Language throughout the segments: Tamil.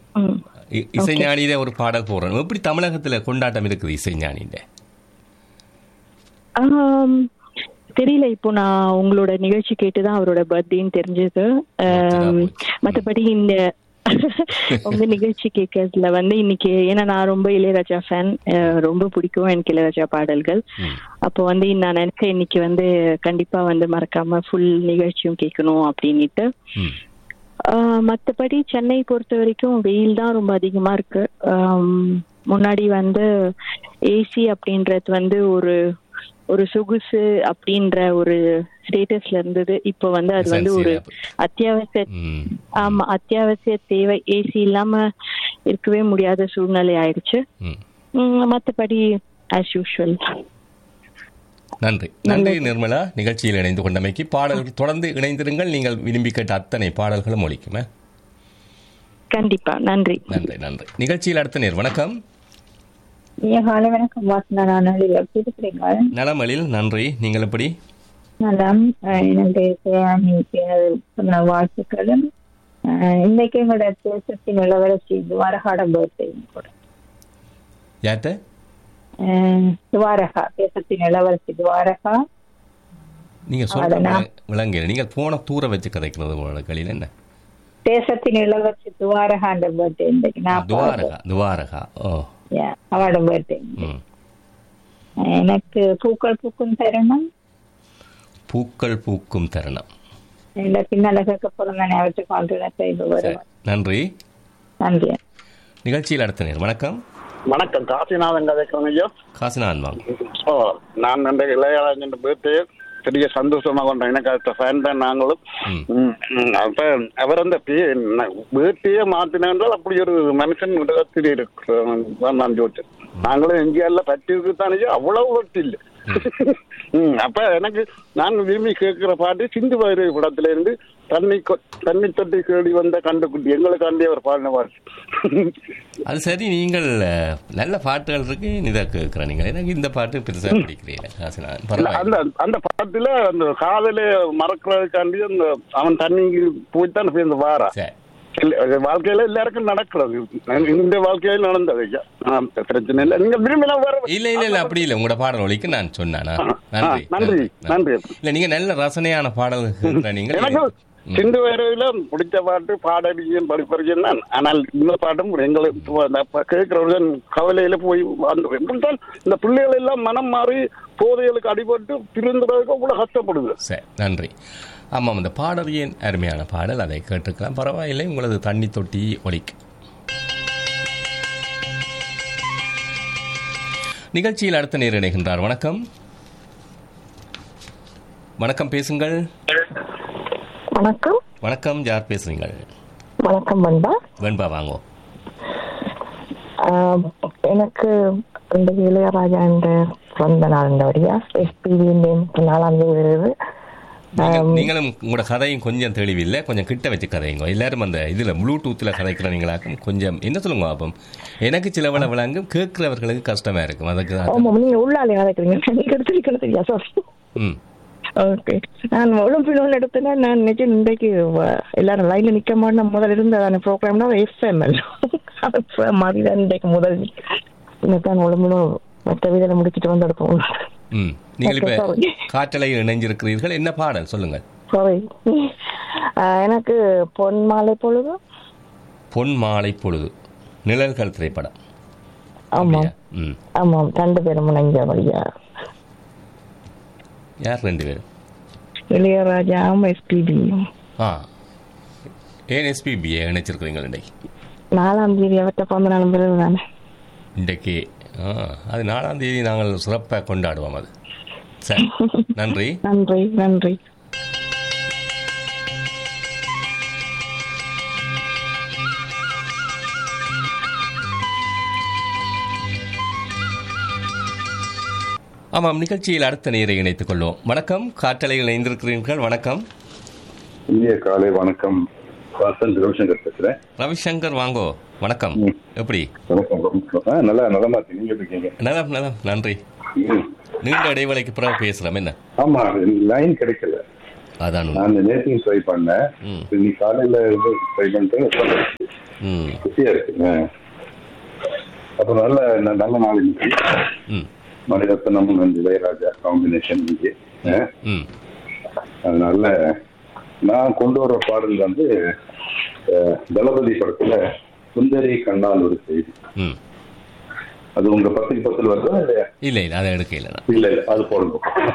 ம். இ- இசைஞானியில ஒரு பாடல் போடுறோம் எப்படி தமிழகத்துல கொண்டாட்டம் இருக்குது இசைஞானியில ஆம், தெரியல இப்போ நான் உங்களோட நிகழ்ச்சி கேட்டுதான் அவரோட பர்த்டேன்னு தெரிஞ்சது ஆம், மத்தபடி இந்த உங்க நிகழ்ச்சி கேட்கறதுல வந்து இன்னைக்கு ஏன்னா நான் ரொம்ப இளையராஜா ஃபேன் ரொம்ப பிடிக்கும் எனக்கு இளையராஜா பாடல்கள் அப்போ வந்து நான் நினைச்சேன் இன்னைக்கு வந்து கண்டிப்பா வந்து மறக்காம ஃபுல் நிகழ்ச்சியும் கேட்கணும் அப்படின்னுட்டு ம். ஆஹ் மத்தபடி சென்னை பொறுத்த வரைக்கும் வெயில் தான் ரொம்ப அதிகமா இருக்கு ஆம், முன்னாடி வந்து ஏசி அப்படின்றது வந்து ஒரு ஒரு சொகுசு அப்படின்ற ஒரு ஸ்டேட்டஸ்ல இருந்தது இப்போ வந்து அது வந்து ஒரு அத்தியாவசிய ம். ஆமா அத்தியாவசிய தேவை ஏசி இல்லாம இருக்கவே முடியாத சூழ்நிலை ஆயிடுச்சு ம். உம், மத்தபடி ஆஸ் யூஷுவல் நன்றி நன்றி நிர்மலா நிகழ்ச்சியில் இணைந்து கொண்டமைக்கு பாடல்கள் தொடர்ந்து இணைந்திருங்கள் நீங்கள் விரும்பி கேட்ட அத்தனை பாடல்களும் ஒழிக்குமே கண்டிப்பா நன்றி நன்றி நன்றி நிகழ்ச்சியில் அடுத்த நேர் வணக்கம் ஐயா காலை வணக்கம் வாசனா நான் நல்ல எப்படி இருக்கிறீங்க நலமலில் நன்றி நீங்கள் எப்படி நலம் அஹ் என்னுடைய தேவாமிக்கு சொன்ன வாழ்த்துக்களும் அஹ் இன்னைக்கு எங்களோட தேசத்தின் இளவரசி துவாரகாட பர்த்டே கூட யார்கிட்ட அஹ் துவாரகா தேசத்தின் இளவரசி துவாரகா நீங்க சொல்ற அதெல்லாம். விளங்கல நீங்கள் போன தூர வச்சு கதைக்கிறது உங்களோட களியில் என்ன தேசத்தின் இளவரசி துவாரகாண்ட பர்த்டே இன்னைக்கு நான் துவாரகா துவாரகா ஓ Yeah, அவளோட பர்த்டே ம் எனக்கு பூக்கள் பூக்கும் தருணம் பூக்கள் பூக்கும் தருணம் இந்த பின்னால கேட்க போறோம் நான் அவற்றை கான்டினியூ செய்து சரி, வருவேன் நன்றி நன்றி நிகழ்ச்சியில் அடுத்த நேர் வணக்கம் வணக்கம் காசிநாதன் கதைக்கிறோம் ஐயா காசிநாதன் வாங்க ஓ நான் அந்த இளையராஜன் பேர்த்து பெரிய சந்தோஷமா கொண்டேன் எனக்கு அடுத்த ஃபேன் தான் நாங்களும் ம். ம், ம், அப்ப அவர் அந்த வீட்டையே மாத்தினால் அப்படி ஒரு மனுஷன் உலகத்தில் இருக்கிறான் நான் ஜோதிச்சேன் நாங்களும் எங்கேயால பற்றி இருக்குத்தானே அவ்வளவு வெட்டி இல்லை ம், அப்ப எனக்கு நான் விரும்பி கேட்கிற பாட்டு சிந்து வயிறு படத்துல இருந்து தண்ணி கொ- தண்ணி தொட்டி கேடி வந்த கண்டுக்குட்டி எங்களுக்காண்டி அவர் பாடின பாட்டு அது சரி நீங்கள் அஹ், நல்ல பாட்டுகள் இருக்கு இதை கேட்குறேன் நீங்கள் எனக்கு இந்த பாட்டு பெருசாக பிடிக்கிறீங்க காசிநாதன் இல்ல, பரவாயில்ல அந்த அந்த படத்துல அந்த காதல மறக்கிறதுக்காண்டி அந்த அவன் தண்ணி போய்த்தான் சேர்ந்து வாரா சரி இல்ல, அது வாழ்க்கையில எல்லாருக்கும் நடக்கிறது இந்த வாழ்க்கையில நடந்தது ஐயா. ஆ, பிரச்சனை இல்லை நீங்க விரும்பினா வேற இல்ல இல்ல இல்ல அப்படி இல்ல உங்களோட பாடல் ஒலிக்கு நான் சொன்னானா ஆ, நன்றி நன்றி, நன்றி. இல்ல நீங்க நல்ல ரசனையான பாடல் கேட்கிற நீங்க எனக்கு சிந்து வேறையில பிடிச்ச பாட்டு பாடடியும் படிப்பறியும் தான் ஆனால் இந்த பாட்டும் எங்களுக்கு அந்த அப்ப கேட்கிறவர்கள் கவலையில போய் அந்த எப்படித்தான் இந்த பிள்ளைகள் எல்லாம் மனம் மாறி போதைகளுக்கு அடிபட்டு திருந்துறதுக்கு அவ்வளவு கஷ்டப்படுது சரி நன்றி ஆமாம் இந்த பாடல் ஏன் அருமையான பாடல் அதை கேட்டுக்கலாம் பரவாயில்லை உங்களது தண்ணி தொட்டி ஒலிக்கு நிகழ்ச்சியில் அடுத்த நேர் இணைகின்றார் வணக்கம் வணக்கம் பேசுங்கள் வணக்கம் வணக்கம் யார் பேசுறீங்கள் வணக்கம் பண்பா வெண்பா வாங்கோ ஆஹ் எனக்கு இந்த இளையராஜா என்ற பிறந்த நாள் இந்த வழியா எஸ்பிவி நாலாம் தேதி வருது நீங்கள்- நீங்களும் உங்களோட கதையும் கொஞ்சம் தெளிவில்லை கொஞ்சம் கிட்ட வச்சு கதைங்க எல்லாரும் அந்த இதுல ப்ளூடூத்தில் கதைக்கிறவங்களாக்கும் கொஞ்சம் என்ன சொல்லுங்க பாப்போம் எனக்கு சில விள விளங்கும் கேட்கிறவர்களுக்கு கஷ்டமா இருக்கும் அதுக்கு தான் ஆமா நீங்க உள்ளாலே கதைக்கிறீங்க நீங்க எடுத்துருக்கிறது தெரியா சாரி ம் ஓகே நான் ஒலிம்பிக் எடுத்தேன்னா நான் நினைச்சு இன்றைக்கு வ- எல்லாரும் லைன்ல நிக்க மாட்டேன் முதல்ல இருந்த அந்த ப்ரோக்ராம்னா எஃப்எம்எல் மாதிரி தான் இன்றைக்கு முதல் இன்னைக்கு ஒலிம்பிலும் மற்ற வீதியில முடிச்சுட்டு வந்து எடுப்போம் ம் நீங்கள் இப்ப Okay, sorry. காற்றலையில் இணைஞ்சிருக்கிறீர்கள் என்ன பாடல் சொல்லுங்கள் சாரி எனக்கு பொன் மாலை பொழுது பொன் மாலை பொழுது நிழல்கள் திரைப்படம் ஆமாம் ம் ஆமாம் ரெண்டு பேரும் முனைஞ்ச வழியா யார் ரெண்டு பேரும் இளையராஜாவும் எஸ்பிபி ஆ ஏன் எஸ்பிபியை இணைச்சிருக்கிறீங்க இன்றைக்கு நாலாம் தேதி அவர்கிட்ட பிறந்த நாளும் பிறகு தானே இன்றைக்கு ஆ அது நாலாம் தேதி நாங்கள் சிறப்பாக கொண்டாடுவோம் அது சரி நன்றி நன்றி நன்றி ஆமாம் நிகழ்ச்சியில் அடுத்த நேரை இணைத்துக் கொள்வோம் வணக்கம் காற்றலையில் இணைந்திருக்கிறீர்கள் வணக்கம் இந்திய காலை வணக்கம் வாசன் ரவிசங்கர் பேசுறேன் ரவிசங்கர் வாங்கோ வணக்கம் எப்படி வணக்கம் வணக்கம். ஆ, நல்லா நலமா இருக்கு நீங்க எப்படி இருக்கீங்க நலம் நலம் நன்றி ம். நீண்ட இடைவேளைக்கு பிறகு பேசுகிறோம் என்ன ஆமா லைன் கிடைக்கல அதான் உண்மை. நான் நேற்றையும் ட்ரை பண்ணேன் ம். இன்னைக்கு காலையில இருந்து ட்ரை பண்ணிட்டு ம் குட்டியா இருக்கு ஆ. அப்ப நல்ல ந- நல்ல நாள் இன்னைக்கு ம் மணிரத்னம் and இளையராஜா காம்பினேஷன் இன்னைக்கு ஆ. ம் அதனால நான் கொண்டு வர பாடல் வந்து அஹ், தளபதி படத்துல சுந்தரி கண்ணால் ஒரு செய்தி ம் அது உங்க பத்துக்கு பத்தில் வருதா இல்லையா இல்லை இல்லை அதை எடுக்கல நான் இல்ல இல்ல அது போடுங்க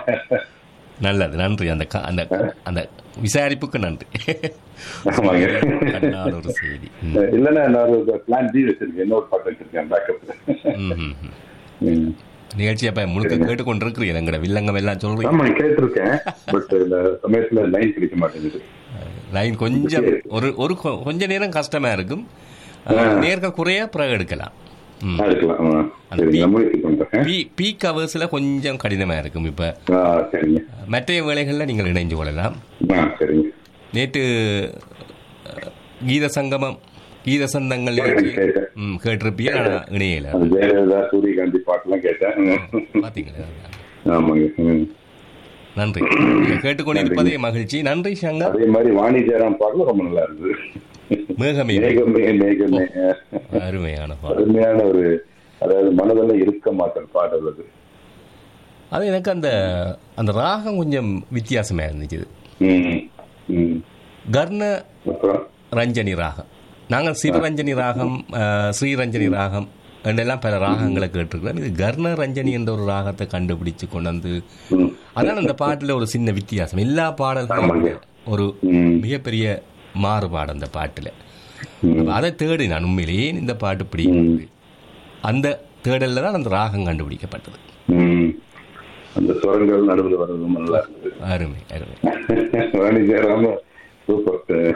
நல்லது நன்றி அந்த க- அந்த அந்த விசாரிப்புக்கு நன்றி ஆமாங்க கண்ணால் ஒரு செய்தி ம். இல்லைன்னா நான் ஒரு பிளான் பி வச்சிருக்கேன் இன்னொரு பாட்டு வச்சிருக்கேன் பேக்கப் ம், ம், ம். நிகழ்ச்சி அப்ப முழுக்க கேட்டுக்கொண்டிருக்கிறீங்க எங்கட வில்லங்கம் எல்லாம் சொல்றீங்க ஆமா கேட்டிருக்கேன் பட் இந்த சமயத்துல லைன் கிடைக்க மாட்டேங்குது லைன் கொஞ்சம் ஒரு ஒரு கொ- கொஞ்ச நேரம் கஷ்டமா இருக்கும் நேர்கள் குறைய பிறகு எடுக்கலாம் ம். ஆ, இருக்கலாம் ஆ. அந்த சரி பி- நான் முயற்சி பண்றேன் பீ பீக் ஹவர்ஸ்ல கொஞ்சம் கடினமா இருக்கும் இப்ப ஆ சரிங்க மற்ற வேலைகள்ல நீங்கள் இணைஞ்சு கொள்ளலாம் ஆ சரிங்க நேற்று அஹ், கீத சங்கமம் கீத சந்தங்கள் நிகழ்ச்சி கேட்டேன் ம், கேட்டிருப்பிய நான் இணையல அந்த ஜெயலலிதா சூரியகாந்தி பாட்டுலாம் கேட்டேன் பாத்தீங்களா ஆமாங்க ம். நன்றி நீங்கள் கேட்டுக்கொண்டிருப்பதே மகிழ்ச்சி நன்றி சங்கர் அதே மாதிரி வாணி ஜெயராம் பாடலும் ரொம்ப நல்லா இருந்தது மேகமே மேகமே மேகமே அருமையான பாடல் அருமையான ஒரு அதாவது மனதில் இருக்க மாட்டேன் பாடல் அது அது எனக்கு அந்த அந்த ராகம் கொஞ்சம் வித்தியாசமா இருந்துச்சு ம் ம் கர்ண அப்புறம் ரஞ்சனி ராகம் நாங்கள் சிவரஞ்சனி ராகம் அஹ், ஸ்ரீரஞ்சனி ராகம் என்றெல்லாம் பல ராகங்களை கேட்டிருக்கிறோம் இது கர்ண ரஞ்சனி என்ற ஒரு ராகத்தை கண்டுபிடிச்சு கொண்டு வந்து ம் அதான் அந்த பாட்டுல ஒரு சின்ன வித்தியாசம் எல்லா பாடல்களும் ஆமாங்க. ஒரு ம். மிகப்பெரிய மாறுபாடு அந்த பாட்டுல ம். அப்ப அதை தேடி நான் உண்மையிலேயே இந்த பாட்டு பிடிக்கிறது அந்த தேடல்ல தான் அந்த ராகம் கண்டுபிடிக்கப்பட்டது ம் அந்த சுரங்கள் நடுவில் வர்றது நல்லா இருந்தது அருமை அருமை வாணி ஜெயராம சூப்பர்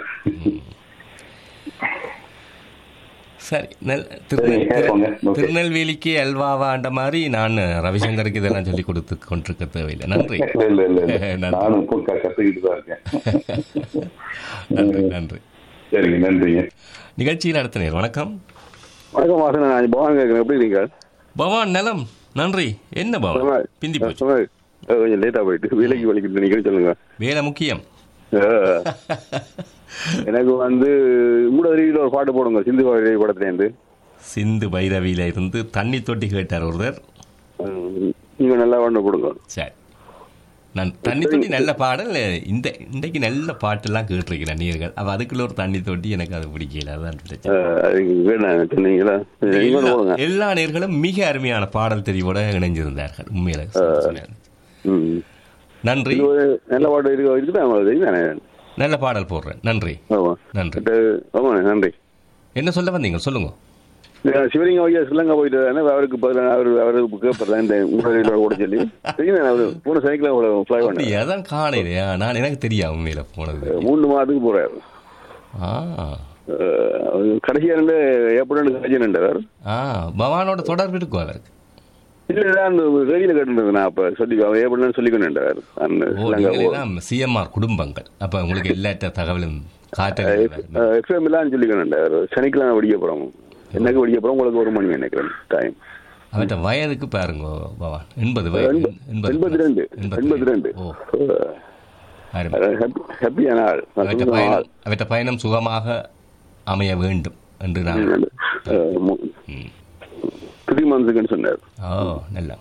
சரி நெல் திருநெல் சரி, கேட்போங்க. ஓகே. திருநெல்வேலிக்கு அல்வாவாண்ட மாதிரி நான் ரவிசங்கருக்கு இதெல்லாம் சொல்லி கொடுத்து கொண்டிருக்க தேவையில்லை நன்றி இல்ல இல்ல இல்ல இல்ல. நன்றி. நானும் இப்போ க- கத்துக்கிட்டு தான் இருக்கேன் நன்றி நன்றி சரிங்க நன்றிங்க நிகழ்ச்சியில் அடுத்த நேர் வணக்கம் வணக்கம் வாசன் நான் பவான் கேட்குறேன் எப்படி இருக்கீங்க பவான் நலம் நன்றி என்ன பவான் பிந்தி போச்சு சும்மா, அஹ், கொஞ்சம் லேட்டா போயிட்டு வேலைக்கு வலிக்கிட்டு நீங்க சொல்லுங்க வேலை முக்கியம் அஹ், எனக்கு வந்து உங்களோட அருவியில் ஒரு பாட்டு போடுங்க சிந்து பாடி படத்துலேருந்து சிந்து பைரவியில இருந்து தண்ணி தொட்டி கேட்டார் ஒருத்தர் அஹ், நீங்க நல்லா ஒன்று கொடுங்க சரி நான் தண்ணி தொட்டி நல்ல பாடல் இந்த இன்றைக்கு நல்ல பாட்டெல்லாம் கேட்டிருக்கிறேன் நீர்கள் அப்ப அதுக்குள்ள ஒரு தண்ணி தொட்டி எனக்கு அது பிடிக்கல அதான் பிரச்சனை அஹ், அதுக்கு வேணாம் சொன்னீங்களா நீங்க ஒண்ணு எல்லா- போடுங்க எல்லா நேர்களும் மிக அருமையான பாடல் தெரிவோட இணைஞ்சிருந்தார்கள் உண்மையில சும்மா. ம் நன்றி இது ஒரு நல்ல பாட்டு இருக்கு இருக்குது உங்களுக்கு தெரியும் தானே நல்ல பாடல் போடுறேன் நன்றி ஆமா நன்றி ஆமா நன்றி என்ன சொல்ல வந்தீங்க சொல்லுங்க சிவலிங்க ஐயா ஸ்ரீலங்கா போயிட்டு அவருக்கு பதிலா அவர் அவருக்கு கேட்பறேன் இந்த உங்களோட கூட சொல்லி தெரியும் அவர் போன சனிக்கிழமை ஃப்ளை பண்ண அப்படி அதான் காணையிலையா நான் எனக்கு தெரியா உண்மையில போனது மூணு மாதத்துக்கு போறாரு ஆ அஹ், அவர் கடைசியா இருந்து ஏப்ரல் கழிச்சு நின்றார் ஆ பவானோட தொடர்பு இருக்கும் அவருக்கு இல்ல இல்ல, அந்த ரேடியில கேட்டு நான் அப்ப சொல்லி அவர் ஏப்ரல் சொல்லிக்கொண்டு நின்றார் அந்த ஓ ஸ்ரீலங்கா நீங்களெல்லாம் சிஎம்ஆர் குடும்பங்கள் அப்ப உங்களுக்கு எல்லா தகவலும் காட்ட எஃப்எம் எல்லாம் சொல்லிக்கொண்டு நின்றார் சனிக்கிழமை வெடிக்க போறோம் எனக்கு வெடிக்க போறோம் உங்களுக்கு ஒரு மணி நினைக்கிறேன் டைம் அவர்கிட்ட வயதுக்கு பாருங்க பவான் எண்பது வயது எண்பத்தி ரெண்டு எண்பத்தி ரெண்டு ஓ அருமை ஹாப்பியான ஆள் அவற்றை பயணம் அவற்றை பயணம் சுகமாக அமைய வேண்டும் என்று நான் ம். த்ரீ மந்த்ஸுக்குன்னு சொன்னார் ஓ நல்ல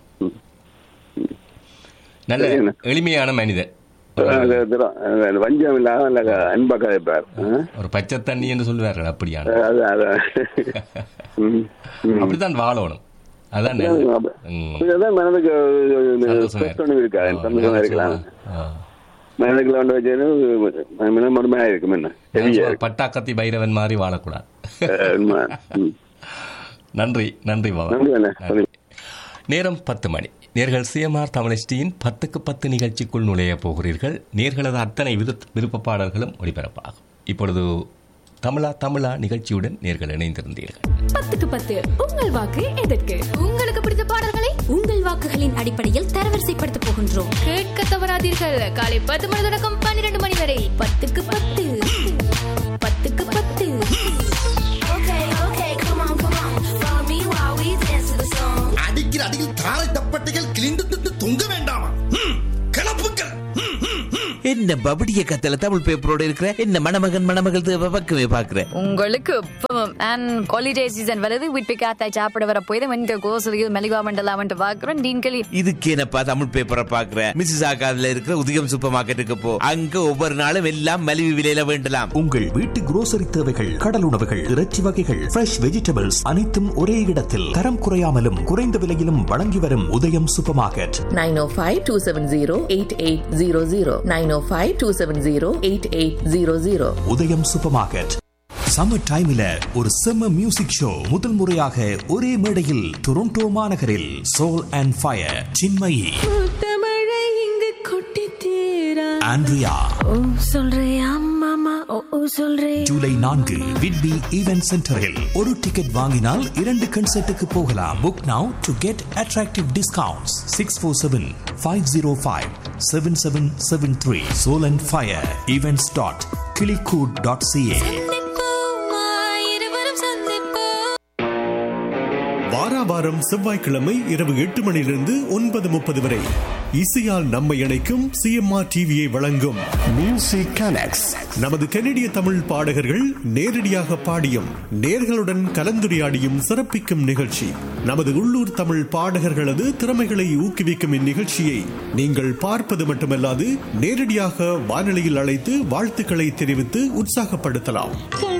நல்ல எளிமையான மனிதர் அது அதுதான். அது வஞ்சம் இல்லாம நல்ல அன்பா கதைப்பார் ஒரு பச்சை தண்ணி என்று சொல்லுவார்கள் அப்படியான அது அதான் ம், ம். அப்படித்தான் வாழணும் அதான் நல்லது. அப்ப- ம். இதுதான் மனதுக்கு சந்தோஷமா stress ஒண்ணும் இருக்காது இருக்கு. சந்தோஷமா இருக்கலாம் ஆ. மனதுக்குள்ள வந்து வச்சு மறுமையா இருக்கும் என்ன ஹெவியா இருக்கு பட்டாக்கத்தி பைரவன் மாதிரி வாழக்கூடாது அஹ், உண்மை. ம். நன்றி நன்றி பாபா நன்றி அண்ணே. நன்றி. நேரம் பத்து மணி நேர்கள் சிஎம்ஆர் தமிழ்ஸ்டியின் பத்துக்கு பத்து நிகழ்ச்சிக்குள் நுழைய போகிறீர்கள் நேர்களது அத்தனை விருத் விருப்ப பாடல்களும் ஒளிபரப்பாகும் இப்பொழுது தமிழா தமிழா நிகழ்ச்சியுடன் நேர்கள் இணைந்திருந்தீர்கள் பத்துக்கு பத்து உங்கள் வாக்கு எதற்கு உங்களுக்கு பிடித்த பாடல்களை உங்கள் வாக்குகளின் அடிப்படையில் தரவரிசைப்படுத்த போகின்றோம் கேட்க தவறாதீர்கள் காலை பத்து மணி தொடக்கம் பன்னிரண்டு மணி வரை பத்துக்கு பத்து பத்துக்கு பத்து அடிக்கிற அடியில் தாரை தப்பட்டைகள் கிழிந்து திட்டு தொங்க வேண்டாமா ம், கிளப்புக்கள் ம், ம், ம். என்ன என்ன பபடிய கத்தல தமிழ் பேப்பரோட இருக்கிற என்ன மணமகன் மணமகள் தேவை பக்கமே பாக்குற உங்களுக்கு இப்பவும் அண்ட் ஹாலிடே சீசன் வருது வீட்டு காத்தாய் சாப்பிட வர போய் தான் இந்த கோசலியில் மெலிவா மண்டலாமன்ட்டு பார்க்குறோம் டீன் களி இதுக்கு என்னப்பா தமிழ் பேப்பரை பாக்குற மிஸ்ஸஸ் ஆகாதுல இருக்கிற உதயம் சூப்பர் மார்க்கெட்டுக்கு போ அங்க ஒவ்வொரு நாளும் எல்லாம் மலிவு விலையில வேண்டலாம் உங்கள் வீட்டு குரோசரி தேவைகள் கடல் உணவுகள் இறைச்சி வகைகள் ஃப்ரெஷ் வெஜிடபிள்ஸ் அனைத்தும் ஒரே இடத்தில் தரம் குறையாமலும் குறைந்த விலையிலும் வழங்கி வரும் Udayam super market nine O five two seven zero eight eight zero zero nine O five two seven zero eight eight zero zero Udayam super market summer டைம்ல ஒரு செம்ம மியூசிக் ஷோ முதல் முறையாக ஒரே மேடையில் டொரண்டோ மாநகரில் சோல் அண்ட் ஃபயர் சின்மயி தமிழை இங்கு கொட்டி தீரா ஆண்ட்ரியா ஓ சொல்றியா மாமா ஓ ஓ சொல்றே ஜூலை நான்கு விட்பி ஈவென்ட் சென்டரில் ஒரு டிக்கெட் வாங்கினால் இரண்டு கன்சர்ட்டுக்கு போகலாம் book now to get attractive discounts six four seven five zero five seven seven seven three soul and fire events dot Kilikoot dot C வாராவாரம் செவ்வாய்க்கிழமை இரவு எட்டு மணியிலிருந்து ஒன்பது முப்பது வரை இசையால் நம்மை இணைக்கும் சிஎம்ஆர் டிவியை வழங்கும் மியூசிக் கனெக்ட்ஸ் நமது கனடிய தமிழ் பாடகர்கள் நேரடியாக பாடியும் நேர்களுடன் கலந்துரையாடியும் சிறப்பிக்கும் நிகழ்ச்சி நமது உள்ளூர் தமிழ் பாடகர்களது திறமைகளை ஊக்குவிக்கும் இந்நிகழ்ச்சியை நீங்கள் பார்ப்பது மட்டுமல்லாது நேரடியாக வானொலியில் அழைத்து வாழ்த்துக்களை தெரிவித்து உற்சாகப்படுத்தலாம்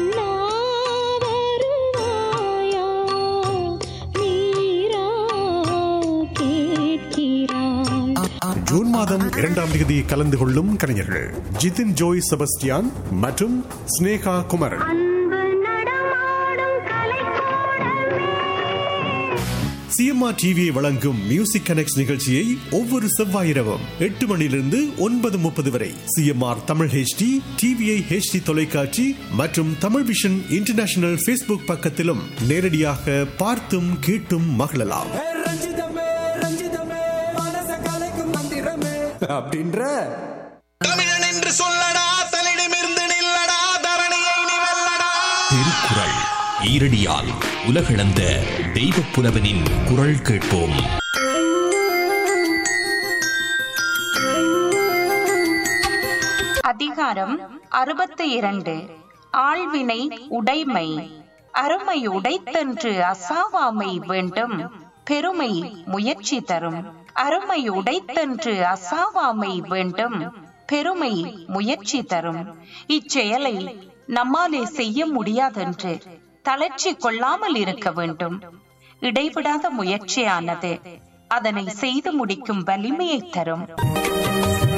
ஜூன் மாதம் இரண்டாம் தேதி கலந்து கொள்ளும் கலைஞர்கள் ஜிதின் ஜோய் செபஸ்டியான் மற்றும் ஸ்னேகா குமரன் சிஎம்ஆர் டிவியை வழங்கும் மியூசிக் கனெக்ட் நிகழ்ச்சியை ஒவ்வொரு செவ்வாய் இரவும் எட்டு மணியிலிருந்து ஒன்பது முப்பது வரை CMR Tamil HD TVI HD தொலைக்காட்சி மற்றும் தமிழ் விஷன் இன்டர்நேஷனல் ஃபேஸ்புக் பக்கத்திலும் நேரடியாக பார்த்தும் கேட்டும் மகிழலாம் அப்படின்ற தமிழன் என்று சொல்லடா தலிடமிருந்து நில்லடா தரணியை நீ வெல்லடா திருக்குறள் ஈரடியால் உலகளந்த தெய்வ புலவனின் குரல் கேட்போம் அதிகாரம் அறுபத்தி இரண்டு ஆழ்வினை உடைமை அருமை உடைத்தன்று அசாவாமை வேண்டும் பெருமை முயற்சி தரும் அருமை உடைத்தன்று அசாவாமை வேண்டும் பெருமை முயற்சி தரும் இச்செயலை நம்மாலே செய்ய முடியாதென்று தளர்ச்சி கொள்ளாமல் இருக்க வேண்டும் இடைவிடாத முயற்சியானது அதனை செய்து முடிக்கும் வலிமையை தரும்